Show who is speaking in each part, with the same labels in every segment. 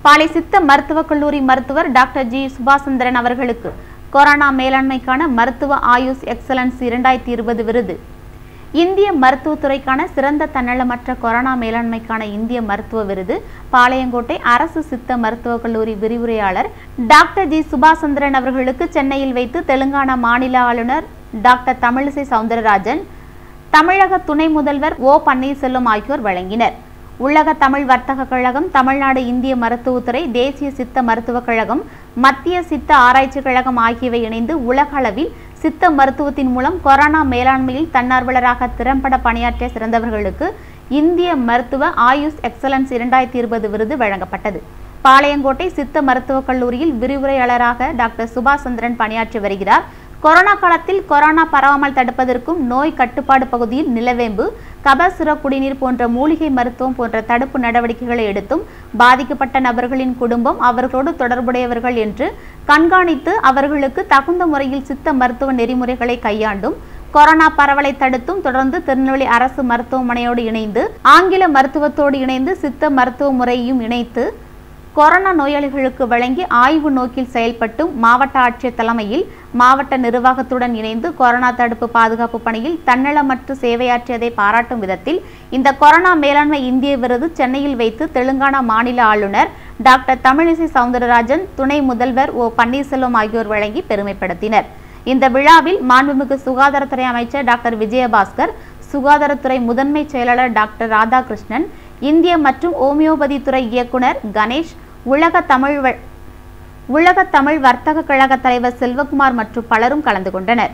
Speaker 1: பாலை சித்த மருத்துவக் கல்லூரி மருத்துவர் டாக்டர் ஜி சுபாசந்திரன் அவர்களுக்கு கொரோனா மேலாண்மைக்கான மருத்துவ ஆயுஷ் எக்ஸலன்ஸ் இரண்டாயிரத்தி இருபது விருது இந்திய மருத்துவத்துறைக்கான சிறந்த தன்னலமற்ற கொரோனா மேலாண்மைக்கான இந்திய மருத்துவ விருது பாளையங்கோட்டை அரசு சித்த மருத்துவக் கல்லூரி விரிவுரையாளர் டாக்டர் ஜி சுபாசந்திரன் அவர்களுக்கு சென்னையில் வைத்து தெலுங்கானா மாநில ஆளுநர் டாக்டர் தமிழிசை சவுந்தரராஜன் தமிழக துணை முதல்வர் ஓ பன்னீர்செல்வம் ஆகியோர் வழங்கினர் உலக தமிழ் வர்த்தக கழகம் தமிழ்நாடு இந்திய மருத்துவத்துறை தேசிய சித்த மருத்துவக் கழகம் மத்திய சித்த ஆராய்ச்சி கழகம் ஆகியவை இணைந்து உலக அளவில் சித்த மருத்துவத்தின் மூலம் கொரோனா மேலாண்மையில் தன்னார்வலராக திறம்பட பணியாற்றிய சிறந்தவர்களுக்கு இந்திய மருத்துவ ஆயுஷ் எக்ஸலன்ஸ் இரண்டாயிரத்தி இருபது விருது வழங்கப்பட்டது பாளையங்கோட்டை சித்த மருத்துவக் கல்லூரியில் விரிவுரையாளராக டாக்டர் சுபாஷ் சந்திரன் பணியாற்றி வருகிறார் கொரோனா காலத்தில் கொரோனா பரவாமல் தடுப்பதற்கும் நோய் கட்டுப்பாடு பகுதியில் நிலவேம்பு கபசுர குடிநீர் போன்ற மூலிகை மருத்துவம் போன்ற தடுப்பு நடவடிக்கைகளை எடுத்தும் பாதிக்கப்பட்ட நபர்களின் குடும்பம் அவர்களோடு தொடர்புடையவர்கள் என்று கண்காணித்து அவர்களுக்கு தகுந்த முறையில் சித்த மருத்துவ நெறிமுறைகளை கையாண்டும் கொரோனா பரவலை தடுத்தும் தொடர்ந்து திருநெல்வேலி அரசு மருத்துவமனையோடு இணைந்து ஆங்கில மருத்துவத்தோடு இணைந்து சித்த மருத்துவ முறையையும் இணைத்து கொரோனா நோயாளிகளுக்கு வழங்கி ஆய்வு நோக்கில் செயல்பட்டும் மாவட்ட ஆட்சியர் தலைமையில் மாவட்ட நிர்வாகத்துடன் இணைந்து கொரோனா தடுப்பு பாதுகாப்பு பணியில் தன்னலமற்று சேவையாற்றியதை பாராட்டும் விதத்தில் இந்த கொரோனா மேலாண்மை இந்திய விருது சென்னையில் வைத்து தெலுங்கானா மாநில ஆளுநர் டாக்டர் தமிழிசை சவுந்தரராஜன் துணை முதல்வர் ஓ பன்னீர்செல்வம் ஆகியோர் வழங்கி பெருமைப்படுத்தினர் இந்த விழாவில் மாண்புமிகு சுகாதாரத்துறை அமைச்சர் டாக்டர் விஜயபாஸ்கர் சுகாதாரத்துறை முதன்மை செயலாளர் டாக்டர் ராதாகிருஷ்ணன் இந்திய மற்றும் ஓமியோபதி துறை இயக்குனர் கணேஷ் உலக தமிழ் வ- உலக தமிழ் வர்த்தக கழக தலைவர் செல்வகுமார் மற்றும் பலரும் கலந்து கொண்டனர்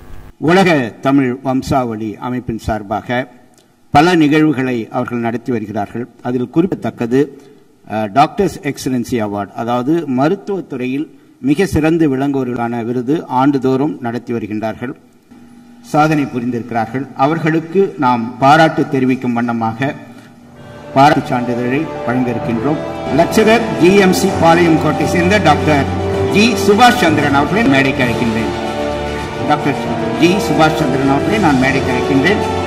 Speaker 2: உலக தமிழ் வம்சாவளி அமைப்பின் சார்பாக பல நிகழ்வுகளை அவர்கள் நடத்தி வருகிறார்கள் அதில் குறிப்பிடத்தக்கது அஹ், டாக்டர்ஸ் எக்ஸலன்சி அவார்டு அதாவது மருத்துவத்துறையில் மிக சிறந்து விளங்குவவர்களான விருது ஆண்டுதோறும் நடத்தி வருகின்றார்கள் சாதனை புரிந்திருக்கிறார்கள் அவர்களுக்கு நாம் பாராட்டு தெரிவிக்கும் வண்ணமாக பாராட்டு சான்றிதழை வழங்க இருக்கின்றோம் லெக்சரர் ஜிஎம்சி பாளையம் கோட்டை சேர்ந்த டாக்டர் ஜி சுபாஷ் சந்திரன் அவர்களை மேடைக்கு அழைக்கின்றேன் டாக்டர் ஜி சுபாஷ் சந்திரன் அவர்களை நான் மேடைக்கு அழைக்கின்றேன்